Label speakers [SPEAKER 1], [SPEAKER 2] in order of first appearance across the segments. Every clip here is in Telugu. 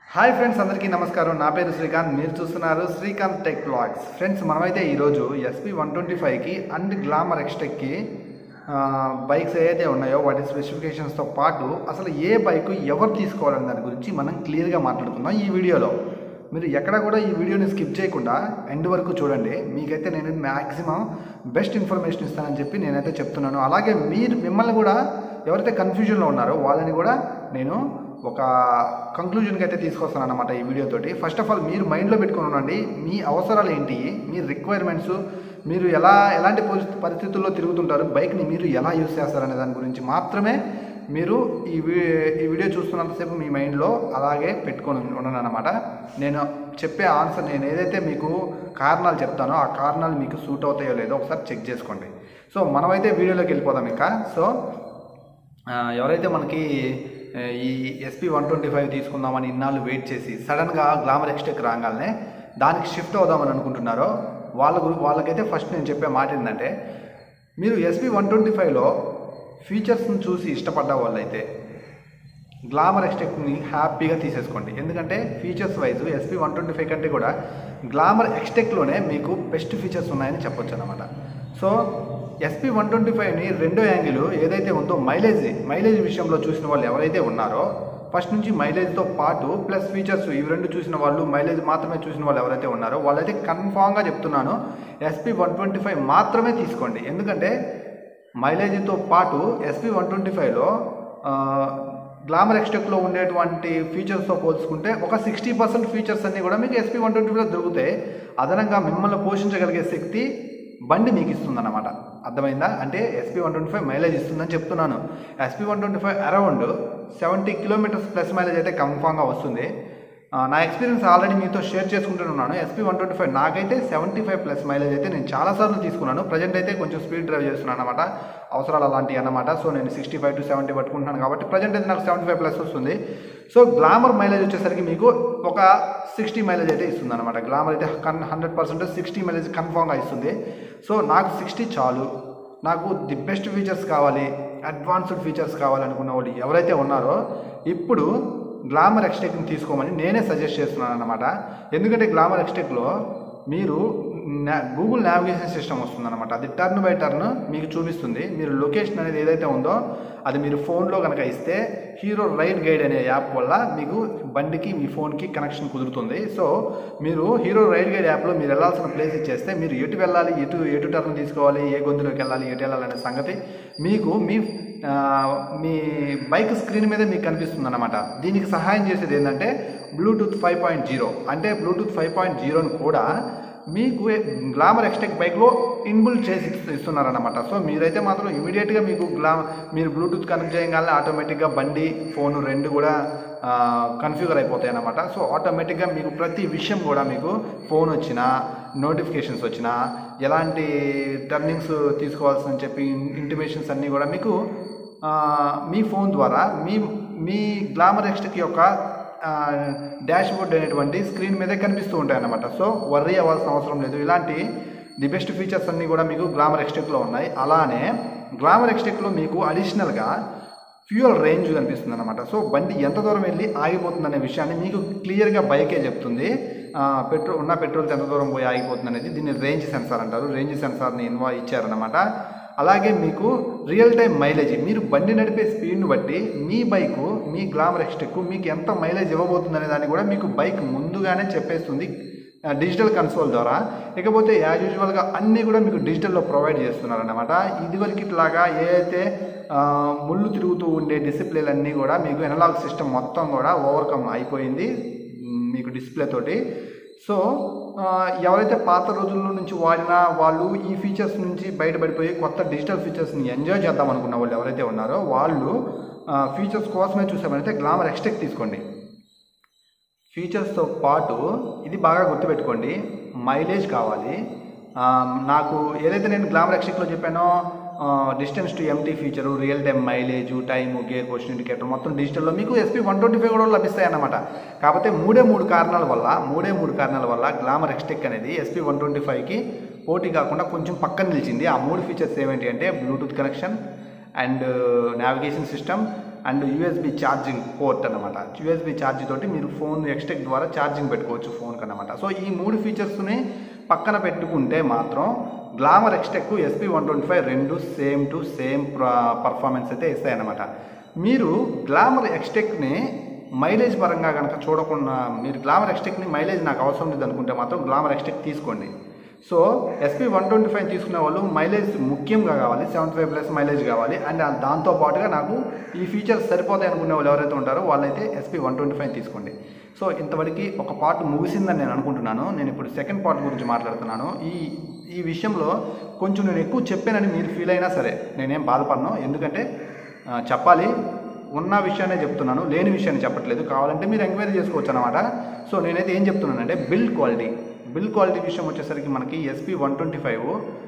[SPEAKER 1] హాయ్ ఫ్రెండ్స్ అందరికీ నమస్కారం నా పేరు శ్రీకాంత్ మీరు చూస్తున్నారు శ్రీకాంత్ టెక్ బ్లాగ్స్ ఫ్రెండ్స్ మనమైతే ఈరోజు ఎస్పీ వన్ ట్వంటీ ఫైవ్కి అండ్ గ్లామర్ ఎక్స్టెక్కి బైక్స్ ఏదైతే ఉన్నాయో వాటి స్పెసిఫికేషన్స్తో పాటు అసలు ఏ బైక్ ఎవరు తీసుకోవాలనే దాని గురించి మనం క్లియర్గా మాట్లాడుకుందాం ఈ వీడియోలో మీరు ఎక్కడ కూడా ఈ వీడియోని స్కిప్ చేయకుండా ఎండ్ వరకు చూడండి మీకైతే నేను మ్యాక్సిమం బెస్ట్ ఇన్ఫర్మేషన్ ఇస్తానని చెప్పి నేనైతే చెప్తున్నాను అలాగే మీరు మిమ్మల్ని కూడా ఎవరైతే కన్ఫ్యూజన్లో ఉన్నారో వాళ్ళని కూడా నేను ఒక కంక్లూజన్కి అయితే తీసుకొస్తాను అనమాట ఈ వీడియోతోటి ఫస్ట్ ఆఫ్ ఆల్ మీరు మైండ్లో పెట్టుకుని ఉండండి మీ అవసరాలు ఏంటి మీ రిక్వైర్మెంట్స్ మీరు ఎలా ఎలాంటి పరిస్థి- పరిస్థితుల్లో తిరుగుతుంటారు బైక్ని మీరు ఎలా యూస్ చేస్తారనే దాని గురించి మాత్రమే మీరు ఈ వీ- ఈ వీడియో చూస్తున్నంతసేపు మీ మైండ్లో అలాగే పెట్టుకొని ఉండను అనమాట నేను చెప్పే ఆన్సర్ నేను ఏదైతే మీకు కారణాలు చెప్తానో ఆ కారణాలు మీకు సూట్ అవుతాయో లేదో ఒకసారి చెక్ చేసుకోండి సో మనమైతే వీడియోలోకి వెళ్ళిపోదాం ఇంకా సో ఆ, ఎవరైతే మనకి ఆ, ఈ ఎస్పీ వన్ ట్వంటీ ఫైవ్ తీసుకుందామని ఇన్నాళ్ళు వెయిట్ చేసి సడన్గా గ్లామర్ ఎక్స్టెక్ రాగానే దానికి షిఫ్ట్ అవుదామని అనుకుంటున్నారో వాళ్ళ గురి- వాళ్ళకైతే ఫస్ట్ నేను చెప్పే మాట ఏంటంటే మీరు ఎస్పీ వన్ ట్వంటీ ఫైవ్లో ఫీచర్స్ని చూసి ఇష్టపడ్డ వాళ్ళైతే గ్లామర్ ఎక్స్టెక్ని హ్యాపీగా తీసేసుకోండి ఎందుకంటే features wise SP one twenty five కంటే కూడా గ్లామర్ ఎక్స్టెక్లోనే మీకు బెస్ట్ ఫీచర్స్ ఉన్నాయని చెప్పొచ్చు అనమాట సో ఎస్పీ వన్ ట్వంటీ ఫైవ్ని రెండో యాంగిల్ ఏదైతే ఉందో మైలేజ్ మైలేజ్ విషయంలో చూసిన వాళ్ళు ఎవరైతే ఉన్నారో ఫస్ట్ నుంచి మైలేజ్తో పాటు ప్లస్ ఫీచర్స్ ఇవి రెండు చూసిన వాళ్ళు మైలేజ్ మాత్రమే చూసిన వాళ్ళు ఎవరైతే ఉన్నారో వాళ్ళైతే కన్ఫామ్గా చెప్తున్నాను ఎస్పీ వన్ ట్వంటీ ఫైవ్ మాత్రమే తీసుకోండి ఎందుకంటే మైలేజ్తో పాటు ఎస్పీ వన్ ట్వంటీ ఫైవ్లో గ్లామర్ ఎక్స్టెక్లో ఉండేటువంటి ఫీచర్స్తో పోల్చుకుంటే ఒక సిక్స్టీ పర్సెంట్ ఫీచర్స్ అన్నీ కూడా మీకు ఎస్పీ వన్ ట్వంటీ ఫైవ్లో దొరుకుతాయి అదనంగా మిమ్మల్ని పోషించగలిగే శక్తి బండి మీకు ఇస్తుందన్నమాట అర్థమైందా అంటే SP one twenty five mileage ఇస్తుందని చెప్తున్నాను SP one twenty five around seventy kilometres plus mileage అయితే కన్ఫామ్గా వస్తుంది ఆ, నా ఎక్స్పీరియన్స్ ఆల్రెడీ మీతో షేర్ చేసుకుంటున్నాను ఎస్పీ వన్ ట్వంటీ ఫైవ్ నాకైతే సెవెంటీ ఫైవ్ ప్లస్ మైలేజ్ అయితే నేను చాలాసార్లు తీసుకున్నాను ప్రజెంట్ అయితే కొంచెం స్పీడ్ డ్రైవ్ చేస్తున్నాను అనమాట అవసరాలు అలాంటివి అన్నమాట సో నేను సిక్స్టీ ఫైవ్ టు సెవెంటీ పట్టుకుంటున్నాను కాబట్టి ప్రజెంట్ అయితే నాకు సెవెంటీ ఫైవ్ ప్లస్ వస్తుంది సో గ్లామర్ మైలేజ్ వచ్చేసరికి మీకు ఒక సిక్స్టీ మైలేజ్ అయితే ఇస్తుంది అనమాట గ్లామర్ అయితే కన్ హండ్రెడ్ పర్సెంట్ సిక్స్టీ మైలేజ్ కన్ఫామ్గా ఇస్తుంది సో నాకు సిక్స్టీ చాలు నాకు ది బెస్ట్ ఫీచర్స్ కావాలి అడ్వాన్స్డ్ ఫీచర్స్ కావాలనుకున్న వాళ్ళు ఎవరైతే ఉన్నారో ఇప్పుడు గ్లామర్ ఎక్స్టెక్ని తీసుకోమని నేనే సజెస్ట్ చేస్తున్నాను అనమాట ఎందుకంటే గ్లామర్ ఎక్స్టెక్లో మీరు నా- గూగుల్ నావిగేషన్ సిస్టమ్ వస్తుందన్నమాట అది టర్న్ బై టర్న్ మీకు చూపిస్తుంది మీరు లొకేషన్ అనేది ఏదైతే ఉందో అది మీరు ఫోన్లో కనుక ఇస్తే హీరో రైడ్ గైడ్ అనే యాప్ వల్ల మీకు బండికి మీ ఫోన్కి కనెక్షన్ కుదురుతుంది సో మీరు హీరో రైడ్ గైడ్ యాప్లో మీరు వెళ్ళాల్సిన ప్లేస్ ఇచ్చేస్తే మీరు ఎటు వెళ్ళాలి ఎటు ఎటు టర్న్ తీసుకోవాలి ఏ గొంతులోకి వెళ్ళాలి ఎటు వెళ్ళాలి అనే సంగతి మీకు మీ ఆ, మీ బైక్ స్క్రీన్ మీద మీకు కనిపిస్తుంది అనమాట దీనికి సహాయం చేసేది ఏంటంటే బ్లూటూత్ ఫైవ్ పాయింట్ జీరో అంటే బ్లూటూత్ ఫైవ్ పాయింట్ జీరోని కూడా మీకు గ్లామర్ ఎక్స్టెక్ బైక్లో ఇన్బుల్ చేసి ఇస్తున్నారనమాట సో మీరైతే మాత్రం ఇమీడియట్గా మీకు గ్లా మీరు బ్లూటూత్ కనెక్ట్ చేయగానే ఆటోమేటిక్గా బండి ఫోన్ రెండు కూడా కన్ఫ్యూగర్ అయిపోతాయి అనమాట సో ఆటోమేటిక్గా మీకు ప్రతి విషయం కూడా మీకు ఫోన్ వచ్చినా నోటిఫికేషన్స్ వచ్చినా ఎలాంటి టర్నింగ్స్ తీసుకోవాల్సిన చెప్పి ఇంటిమేషన్స్ అన్నీ కూడా మీకు ఆ, మీ ఫోన్ ద్వారా మీ మీ గ్లామర్ ఎక్స్టెక్ యొక్క డాష్ బోర్డ్ అనేటువంటి స్క్రీన్ మీదే కనిపిస్తూ ఉంటాయి అన్నమాట సో వర్రీ అవ్వాల్సిన అవసరం లేదు ఇలాంటి ది బెస్ట్ ఫీచర్స్ అన్నీ కూడా మీకు గ్లామర్ ఎక్స్టెక్లో ఉన్నాయి అలానే గ్లామర్ ఎక్స్టెక్లో మీకు అడిషనల్గా ఫ్యూయల్ రేంజ్ కనిపిస్తుంది అనమాట సో బండి ఎంత దూరం వెళ్ళి ఆగిపోతుంది అనే విషయాన్ని మీకు క్లియర్గా బైకే చెప్తుంది పెట్రోల్ ఉన్న పెట్రోల్ ఎంత దూరం పోయి ఆగిపోతుంది అనేది దీన్ని రేంజ్ సెన్సార్ అంటారు రేంజ్ సెన్సార్ని ఇన్వా ఇచ్చారనమాట అలాగే మీకు రియల్ టైం మైలేజ్ మీరు బండి నడిపే స్పీడ్ని బట్టి మీ బైకు మీ గ్లామర్ ఎక్స్టెక్ మీకు ఎంత మైలేజ్ ఇవ్వబోతుంది అనే దాన్ని కూడా మీకు బైక్ ముందుగానే చెప్పేస్తుంది ఆ, డిజిటల్ కన్సోల్ ద్వారా ఇకపోతే యాజ్ యూజువల్గా అన్నీ కూడా మీకు డిజిటల్లో ప్రొవైడ్ చేస్తున్నారన్నమాట ఇదివరకు ఇట్లాగా ఏ అయితే ఆ, ముళ్ళు తిరుగుతూ ఉండే డిసిప్లేలు అన్నీ కూడా మీకు ఎనలాగ్ సిస్టమ్ మొత్తం కూడా ఓవర్కమ్ అయిపోయింది మ్, మీకు డిస్ప్లే తోటి సో ఆ, ఎవరైతే పాత రోజుల్లో నుంచి వాడినా వాళ్ళు ఈ ఫీచర్స్ నుంచి బయటపడిపోయి కొత్త డిజిటల్ ఫీచర్స్ని ఎంజాయ్ చేద్దాం అనుకున్న వాళ్ళు ఎవరైతే ఉన్నారో వాళ్ళు ఫీచర్స్ కోసమే చూసామంటే గ్లామర్ ఎక్స్టెక్ తీసుకోండి ఫీచర్స్తో పాటు ఇది బాగా గుర్తుపెట్టుకోండి మైలేజ్ కావాలి ఆ, నాకు ఏదైతే నేను గ్లామర్ ఎక్స్టెక్లో చెప్పానో distance to empty feature real time mileage time gear position indicator మొత్తం డిజిటల్లో మీకు ఎస్పీ వన్ ట్వంటీ ఫైవ్ కూడా లభిస్తాయి అన్నమాట కాకపోతే మూడే మూడు కారణాల వల్ల మూడే మూడు కారణాల వల్ల గ్లామర్ ఎక్స్టెక్ అనేది ఎస్పీ వన్ ట్వంటీ ఫైవ్కి పోటీ కాకుండా కొంచెం పక్కన నిలిచింది ఆ మూడు ఫీచర్స్ ఏమిటి అంటే Bluetooth connection and navigation system and USB charging port అనమాట యూఎస్బి ఛార్జ్ తోటి మీరు ఫోన్ ఎక్స్టెక్ ద్వారా ఛార్జింగ్ పెట్టుకోవచ్చు ఫోన్కి అనమాట సో ఈ మూడు ఫీచర్స్ని పక్కన పెట్టుకుంటే మాత్రం Glamour Xtec SP one twenty five రెండు సేమ్ టు సేమ్ పర్ఫార్మెన్స్ అయితే ఇస్తాయన్నమాట మీరు గ్లామర్ ఎక్స్టెక్ని మైలేజ్ పరంగా కనుక చూడకుండా మీరు గ్లామర్ ఎక్స్టెక్ని మైలేజ్ నాకు అవసరం లేదు అనుకుంటే మాత్రం గ్లామర్ ఎక్స్టెక్ తీసుకోండి so SP one twenty five తీసుకునే వాళ్ళు మైలేజ్ ముఖ్యంగా కావాలి సెవెంటీ ఫైవ్ ప్లస్ మైలేజ్ కావాలి అండ్ దాంతో పాటుగా నాకు ఈ ఫీచర్స్ సరిపోతాయి అనుకునే వాళ్ళు ఎవరైతే ఉంటారో వాళ్ళైతే ఎస్పీ వన్ ట్వంటీ ఫైవ్ తీసుకోండి సో ఇంతవరకు ఒక పార్ట్ ముగిసిందని నేను అనుకుంటున్నాను నేను ఇప్పుడు సెకండ్ పార్ట్ గురించి మాట్లాడుతున్నాను ఈ ఈ విషయంలో కొంచెం నేను ఎక్కువ చెప్పానని మీరు ఫీల్ అయినా సరే నేనేం బాధపడను ఎందుకంటే ఆ, చెప్పాలి ఉన్న విషయాన్ని చెప్తున్నాను లేని విషయాన్ని చెప్పట్లేదు కావాలంటే మీరు ఎంక్వైరీ చేసుకోవచ్చు అనమాట సో నేనైతే ఏం చెప్తున్నానంటే బిల్డ్ క్వాలిటీ బిల్డ్ క్వాలిటీ విషయం వచ్చేసరికి మనకి ఎస్పీ వన్ ట్వంటీ ఫైవ్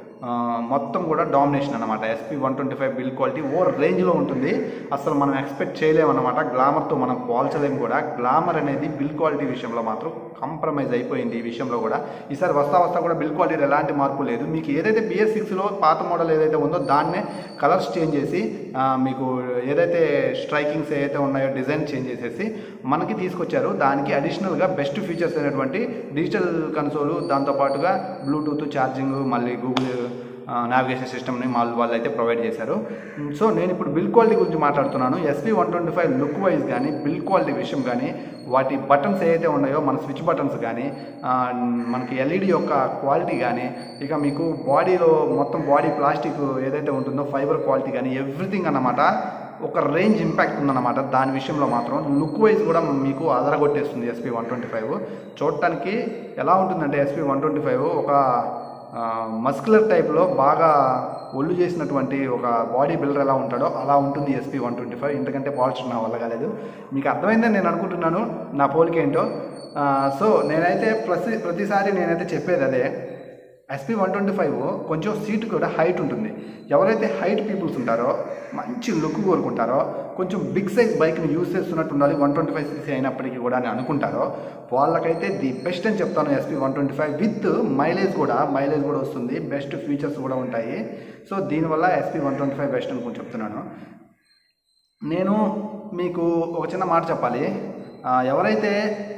[SPEAKER 1] మొత్తం కూడా డామినేషన్ అనమాట SP one twenty five build quality ఓ రేంజ్లో ఉంటుంది అసలు మనం ఎక్స్పెక్ట్ చేయలేమన్నమాట గ్లామర్తో మనం పోల్చలేము కూడా గ్లామర్ అనేది బిల్డ్ క్వాలిటీ విషయంలో మాత్రం కాంప్రమైజ్ అయిపోయింది ఈ విషయంలో కూడా ఈసారి వస్తా వస్తా కూడా బిల్డ్ క్వాలిటీ ఎలాంటి మార్పు లేదు మీకు ఏదైతే బిఎస్ సిక్స్లో పాత మోడల్ ఏదైతే ఉందో దాన్నే కలర్స్ చేంజ్ చేసి ఆ, మీకు ఏదైతే స్ట్రైకింగ్స్ ఏదైతే ఉన్నాయో డిజైన్ చేంజ్ చేసేసి మనకి తీసుకొచ్చారు దానికి అడిషనల్గా బెస్ట్ ఫీచర్స్ అయినటువంటి డిజిటల్ కన్సోలు దాంతోపాటుగా బ్లూటూత్ ఛార్జింగ్ మళ్ళీ గూగుల్ నావిగేషన్ సిస్టమ్ని వాళ్ళు వాళ్ళు అయితే ప్రొవైడ్ చేశారు సో నేను ఇప్పుడు బిల్ క్వాలిటీ గురించి మాట్లాడుతున్నాను SP one twenty five look wise కానీ బిల్ క్వాలిటీ విషయం కానీ వాటి బటన్స్ ఏవైతే ఉన్నాయో మన స్విచ్ బటన్స్ కానీ ఆ, మనకి ఎల్ఈడి యొక్క క్వాలిటీ కానీ ఇక మీకు బాడీలో మొత్తం బాడీ ప్లాస్టిక్ ఏదైతే ఉంటుందో ఫైబర్ క్వాలిటీ కానీ ఎవ్రీథింగ్ అన్నమాట ఒక రేంజ్ ఇంపాక్ట్ ఉందన్నమాట దాని విషయంలో మాత్రం లుక్ వైజ్ కూడా మీకు అదరగొట్టేస్తుంది ఎస్పీ వన్ ట్వంటీ ఫైవ్ చూడటానికి ఎలా ఉంటుందంటే ఎస్పీ వన్ ట్వంటీ ఫైవ్ ఒక మస్కులర్ టైప్లో బాగా ఒళ్ళు చేసినటువంటి ఒక బాడీ బిల్డర్ ఎలా ఉంటాడో అలా ఉంటుంది ఎస్పీ వన్ ట్వంటీ ఫైవ్ ఇంతకంటే పాలిష్ నా వల్ల కాలేదు మీకు అర్థమైందని నేను అనుకుంటున్నాను నా పోలిక ఏంటో ఆ, సో నేనైతే ప్రతి ప్రతిసారి నేనైతే చెప్పేది అదే ఎస్పీ వన్ ట్వంటీ ఫైవ్ కొంచెం సీట్ కూడా హైట్ ఉంటుంది ఎవరైతే హైట్ పీపుల్స్ ఉంటారో మంచి లుక్ కోరుకుంటారో కొంచెం బిగ్ సైజ్ బైక్ని యూస్ చేస్తున్నట్టు ఉండాలి వన్ ట్వంటీ ఫైవ్ సీసీ అయినప్పటికీ కూడా అని అనుకుంటారో వాళ్ళకైతే ది బెస్ట్ అని చెప్తాను SP one twenty five with mileage కూడా మైలేజ్ కూడా వస్తుంది బెస్ట్ ఫీచర్స్ కూడా ఉంటాయి సో దీనివల్ల SP one twenty five best అనుకుని చెప్తున్నాను నేను మీకు ఒక చిన్న మాట చెప్పాలి ఆ, ఎవరైతే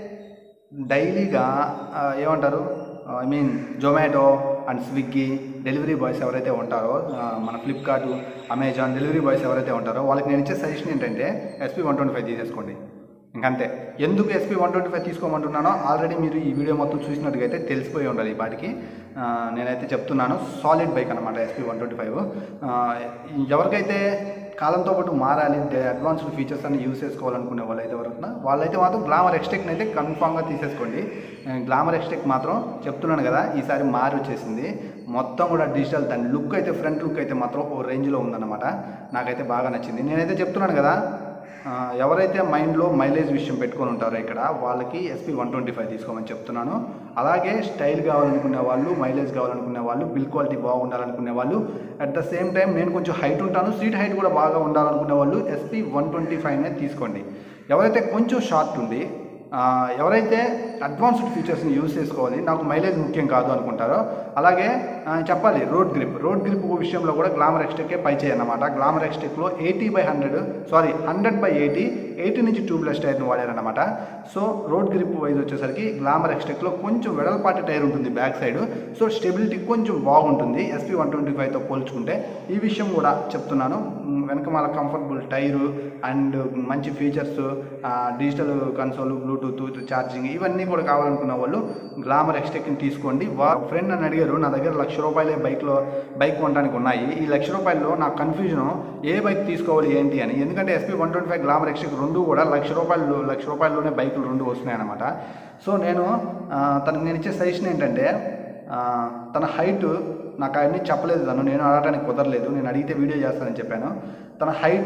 [SPEAKER 1] డైలీగా ఆ, ఏమంటారు I mean Zomato and Swiggy delivery boys ఎవరైతే ఉంటారో ఆ, మన ఫ్లిప్కార్ట్ అమెజాన్ డెలివరీ బాయ్స్ ఎవరైతే ఉంటారో వాళ్ళకి నేను ఇచ్చే సజెషన్ ఏంటంటే ఎస్పీ వన్ ట్వంటీ ఫైవ్ తీసేసుకోండి ఇంకంతే ఎందుకు ఎస్పీ వన్ ట్వంటీ ఫైవ్ తీసుకోమంటున్నానో ఆల్రెడీ మీరు ఈ వీడియో మొత్తం చూసినట్టుగా అయితే తెలిసిపోయి ఉండాలి ఈ పాటికి ఆ, నేనైతే చెప్తున్నాను సాలిడ్ బైక్ అనమాట ఎస్పీ వన్ ట్వంటీ ఫైవ్ ఎవరికైతే కాలంతో పాటు మారాలి అడ్వాన్స్డ్ ఫీచర్స్ అన్ని యూస్ చేసుకోవాలనుకునే వాళ్ళైతే ఎవరున్నా వాళ్ళైతే మాత్రం గ్లామర్ ఎక్స్టెక్ని అయితే కన్ఫామ్గా తీసేసుకోండి గ్లామర్ ఎక్స్టెక్ మాత్రం చెప్తున్నాను కదా ఈసారి మారి వచ్చేసింది మొత్తం కూడా డిజిటల్ దాని లుక్ అయితే ఫ్రంట్ లుక్ అయితే మాత్రం ఓ రేంజ్లో ఉందన్నమాట నాకైతే బాగా నచ్చింది నేనైతే చెప్తున్నాను కదా ఆ, ఎవరైతే మైండ్లో మైలేజ్ విషయం పెట్టుకొని ఉంటారో ఇక్కడ వాళ్ళకి ఎస్పీ వన్ ట్వంటీ ఫైవ్ తీసుకోమని చెప్తున్నాను అలాగే స్టైల్ కావాలనుకునే వాళ్ళు మైలేజ్ కావాలనుకునే వాళ్ళు బిల్ క్వాలిటీ బాగుండాలనుకునే వాళ్ళు అట్ ద సేమ్ టైం నేను కొంచెం హైట్ ఉంటాను సీట్ హైట్ కూడా బాగా ఉండాలనుకునే వాళ్ళు ఎస్పీ వన్ ట్వంటీ ఫైవ్నే తీసుకోండి ఎవరైతే కొంచెం షార్ట్ ఉంది ఆ, ఎవరైతే అడ్వాన్స్డ్ ఫీచర్స్ని యూజ్ చేసుకోవాలి నాకు మైలేజ్ ముఖ్యం కాదు అనుకుంటారో అలాగే ఆ, చెప్పాలి రోడ్ గ్రిప్ రోడ్ గ్రిప్ విషయంలో కూడా గ్లామర్ ఎక్స్టెక్కే పై చేయన్నమాట గ్లామర్ ఎక్స్టెక్లో eighty by hundred sorry hundred by eighty eighty నుంచి ట్యూబ్లెస్ టైర్ని వాడారనమాట సో రోడ్ గ్రిప్ వైజ్ వచ్చేసరికి గ్లామర్ ఎక్స్టెక్లో కొంచెం వెడల్పాటి టైర్ ఉంటుంది బ్యాక్ సైడ్ సో స్టెబిలిటీ కొంచెం బాగుంటుంది ఎస్పీ వన్ ట్వంటీ ఫైవ్తో పోల్చుకుంటే ఈ విషయం కూడా చెప్తున్నాను మ్, వెనకమాల కంఫర్టబుల్ టైరు అండ్ మంచి features digital console Bluetooth charging ఇవన్నీ కూడా కావాలనుకున్న వాళ్ళు గ్లామర్ ఎక్స్టెక్ని తీసుకోండి వా ఫ్రెండ్ నన్ను అడిగారు నా దగ్గర లక్ష రూపాయలే బైక్లో బైక్ కొనడానికి ఉన్నాయి ఈ లక్ష రూపాయల్లో నాకు కన్ఫ్యూజన్ ఏ బైక్ తీసుకోవాలి ఏంటి అని ఎందుకంటే SP one twenty five Glamour Xtec రెండు కూడా లక్ష రూపాయలు లక్ష రూపాయల్లోనే బైకులు రెండు వస్తున్నాయి అనమాట సో నేను ఆ, తనకు నేను ఇచ్చే సజెషన్ ఏంటంటే ఆ, తన హైట్ నాకు అవన్నీ చెప్పలేదు తను నేను అడగడానికి కుదరలేదు నేను అడిగితే వీడియో చేస్తానని చెప్పాను తన హైట్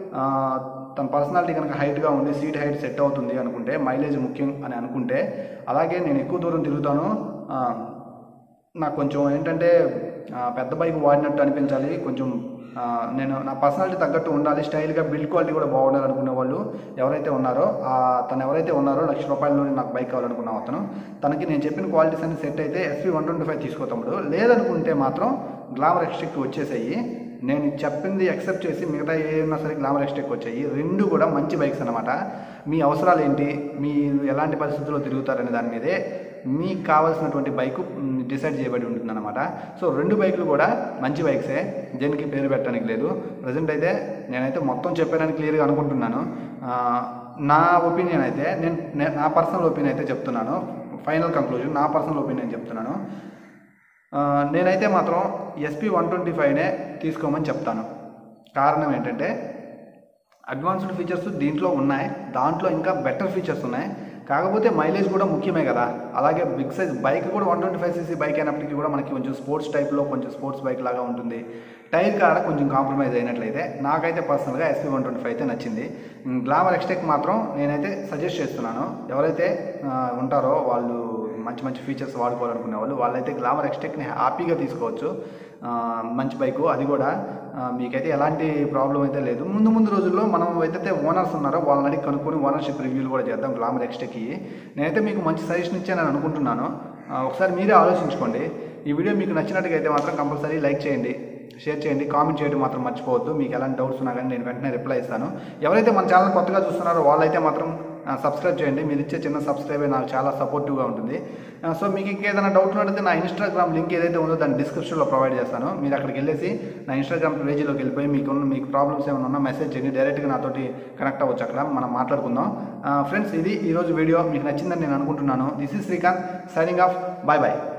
[SPEAKER 1] తన పర్సనాలిటీ కనుక హైట్గా ఉంది సీట్ హైట్ సెట్ అవుతుంది అనుకుంటే మైలేజ్ ముఖ్యం అని అనుకుంటే అలాగే నేను ఎక్కువ దూరం తిరుగుతాను ఆ, నాకు కొంచెం ఏంటంటే ఆ, పెద్ద బైక్ వాడినట్టు అనిపించాలి కొంచెం ఆ, నేను నా పర్సనాలిటీ తగ్గట్టు ఉండాలి స్టైల్గా బిల్డ్ క్వాలిటీ కూడా బాగుండాలి అనుకునే వాళ్ళు ఎవరైతే ఉన్నారో ఆ, తను ఎవరైతే ఉన్నారో లక్ష రూపాయలలోనే నాకు బైక్ కావాలనుకున్న అతను తనకి నేను చెప్పిన క్వాలిటీస్ అన్ని సెట్ అయితే ఎస్పీ వన్ ట్వంటీ ఫైవ్ తీసుకో తమ్ముడు లేదనుకుంటే మాత్రం గ్లామర్ ఎక్స్ట్రిక్ట్ వచ్చేసాయి నేను చెప్పింది యాక్సెప్ట్ చేసి మిగతా ఏమైనా సరే గ్లామర్ ఎక్స్టెక్ వచ్చాయి రెండు కూడా మంచి బైక్స్ అనమాట మీ అవసరాలు ఏంటి మీరు ఎలాంటి పరిస్థితుల్లో తిరుగుతారనే దాని మీదే మీకు కావాల్సినటువంటి బైక్ డిసైడ్ చేయబడి ఉంటుందన్నమాట సో రెండు బైకులు కూడా మంచి బైక్సే దేనికి పేరు పెట్టడానికి లేదు ప్రజెంట్ అయితే నేనైతే మొత్తం చెప్పానని క్లియర్గా అనుకుంటున్నాను ఆ, నా ఒపీనియన్ అయితే నేను నే- నా పర్సనల్ ఒపీనియన్ అయితే చెప్తున్నాను ఫైనల్ కంక్లూజన్ నా పర్సనల్ ఒపీనియన్ చెప్తున్నాను ఆ, నేనైతే మాత్రం ఎస్పీ వన్ ట్వంటీ ఫైవ్నే తీసుకోమని చెప్తాను కారణం ఏంటంటే అడ్వాన్స్డ్ ఫీచర్స్ దీంట్లో ఉన్నాయి దాంట్లో ఇంకా బెటర్ ఫీచర్స్ ఉన్నాయి కాకపోతే మైలేజ్ కూడా ముఖ్యమే కదా అలాగే బిగ్ సైజ్ బైక్ కూడా one twenty five CC bike అయినప్పటికీ కూడా మనకి కొంచెం స్పోర్ట్స్ టైప్లో కొంచెం స్పోర్ట్స్ బైక్ లాగా ఉంటుంది టైర్ కాడ కొంచెం కాంప్రమైజ్ అయినట్లయితే నాకైతే పర్సనల్గా ఎస్పీ వన్ ట్వంటీ ఫైవ్ అయితే నచ్చింది గ్లామర్ ఎక్స్టెక్ మాత్రం నేనైతే సజెస్ట్ చేస్తున్నాను ఎవరైతే ఆ, ఉంటారో వాళ్ళు మంచి మంచి ఫీచర్స్ వాడుకోవాలనుకునే వాళ్ళు వాళ్ళైతే గ్లామర్ ఎక్స్టెక్ని హ్యాపీగా తీసుకోవచ్చు ఆ, మంచి బైకు అది కూడా ఆ, మీకైతే ఎలాంటి ప్రాబ్లం అయితే లేదు ముందు ముందు రోజుల్లో మనం ఏదైతే ఓనర్స్ ఉన్నారో వాళ్ళని అడిగి కనుక్కొని ఓనర్షిప్ రివ్యూలు కూడా చేద్దాం గ్లామర్ ఎక్స్టెక్కి నేనైతే మీకు మంచి సజెషన్ ఇచ్చానని అనుకుంటున్నాను ఆ, ఒకసారి మీరే ఆలోచించుకోండి ఈ వీడియో మీకు నచ్చినట్టుగా అయితే మాత్రం కంపల్సరీ లైక్ చేయండి షేర్ చేయండి కామెంట్ చేయడం మాత్రం మర్చిపోవద్దు మీకు ఎలాంటి డౌట్స్ ఉన్నా కానీ నేను వెంటనే రిప్లై ఇస్తాను ఎవరైతే మన ఛానల్ కొత్తగా చూస్తున్నారో వాళ్ళైతే మాత్రం ఆ, సబ్స్క్రైబ్ చేయండి మీరు ఇచ్చే చిన్న సబ్స్క్రైబ్ నాకు చాలా సపోర్టివ్గా ఉంటుంది ఆ, సో మీకు ఇంకేదైనా డౌట్ ఉన్నట్టయితే నా ఇన్స్టాగ్రామ్ లింక్ ఏదైతే ఉందో దాన్ని డిస్క్రిప్షన్లో ప్రొవైడ్ చేస్తాను మీరు అక్కడికి వెళ్ళేసి నా ఇన్స్టాగ్రామ్ పేజీలోకి వెళ్ళిపోయి మీకు ఉన్న- మీకు ప్రాబ్లమ్స్ ఏమైనా ఉన్నా మెసేజ్ చేయండి డైరెక్ట్గా నాతోటి కనెక్ట్ అవ్వచ్చు అక్కడ మనం మాట్లాడుకుందాం ఫ్రెండ్స్ ఇది ఈరోజు వీడియో మీకు నచ్చిందని నేను అనుకుంటున్నాను this is Srikanth signing off bye bye